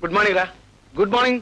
Good morning రా good morning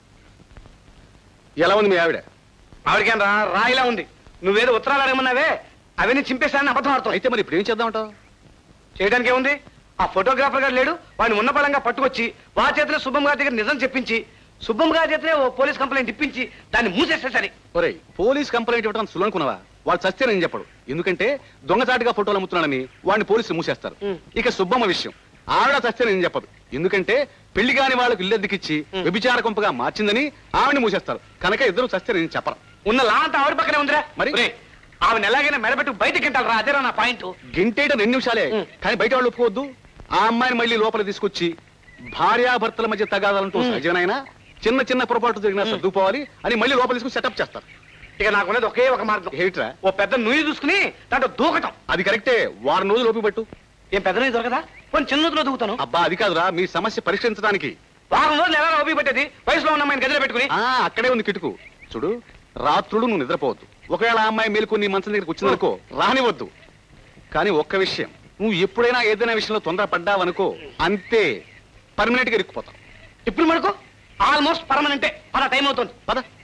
ఎలా ఉంది మీ ఆవిడ ఆవిడకేం రా రాయిలా ఉంది నువ్వేదో ఉత్తరాలు అడగమన్నావే అవన్నీ చింపేశానని అబద్ధం ఆడుతావు అయితే మరి ఇప్పుడు ఏం చేద్దామంటావు చేయడానికి ఏముంది ఆ ఫోటోగ్రాఫర్ గారు లేడు వాడిని ఉన్న పడంగా పట్టుకొచ్చి వా చేతిలో సుబ్బమ్మ గారి దగ్గర నిజం చెప్పించి సుబ్బమ్మ గారి చేతిలో ఓ పోలీస్ కంప్లైంట్ ఇప్పించి దాన్ని మూసేస్తే సరే ఒరే పోలీస్ కంప్లైంట్ ఇవ్వడం సులనుకున్నావా వాడు చస్తే నేను చెప్పడు ఎందుకంటే దొంగచాటుగా ఫోటోలు అమ్ముతున్నాడని వాడిని పోలీసులు మూసేస్తారు ఉం. ఇక సుబ్బమ్మ విషయం ఆవిడ చస్తే నేను చెప్పదు ఎందుకంటే పెళ్లి కాని వాళ్ళకు ఇల్లు అద్దెకిచ్చి ఉం. వ్యభిచార కొంపగా మార్చిందని ఆవిడని మూసేస్తారు కనుక ఇద్దరు చస్తే నేను చెప్పను ఉన్న లా అంతా ఆవిడ పక్కనే ఉందిరా మరి? ఒరేయ్, ఆవిడ ఎలాగైనా మెడబెట్టు బయటకి గింటారు రా అదేరా నా పాయింట్ గింటేయడం రెండు నిమిషాలే ఉం. కానీ బయట వాళ్ళు ఒప్పుకోవద్దు ఆ అమ్మాయిని మళ్ళీ లోపల తీసుకొచ్చి భార్యాభర్తల మధ్య తగాదాలంటూ ఉం. సహజనైనా చిన్న చిన్న పొరపాటు జరిగినా సర్దుకోవాలి అని మళ్ళీ లోపల తీసుకుని సెటప్ చేస్తారు ఇక నాకున్నది ఒకే ఒక మార్గం ఏమిట్రా ఓ పెద్ద నుయ్యి చూసుకుని దాంట్లో దూకటం అది కరెక్టే వారం రోజులు ఓపిక పట్టు ఏం పెద్ద నుయ్యి దొరకదా కొన్ని చిన్న నూతిలో దూకుతాను అబ్బా అది కాదురా మీ సమస్య పరిష్కరించడానికి వారం రోజులు ఎలా ఓపి పెట్టేది వయసులో ఉన్న అమ్మాయిని గదిలో పెట్టుకుని ఆ అక్కడే ఉంది కిటుకు చూడు రాత్రులు నువ్వు నిద్రపోవద్దు ఒకవేళ ఆ అమ్మాయి మేలుకొని నీ మంచం దగ్గరికి వచ్చిందనుకో రానివద్దు కానీ ఒక్క విషయం నువ్వు ఎప్పుడైనా ఏదైనా విషయంలో తొందర పడ్డావనుకో అంతే పర్మనెంట్ గా ఇరుక్కుపోతావు ఇప్పుడు మనకు ఆల్మోస్ట్ పర్మనెంటే పద టైం అవుతుంది పద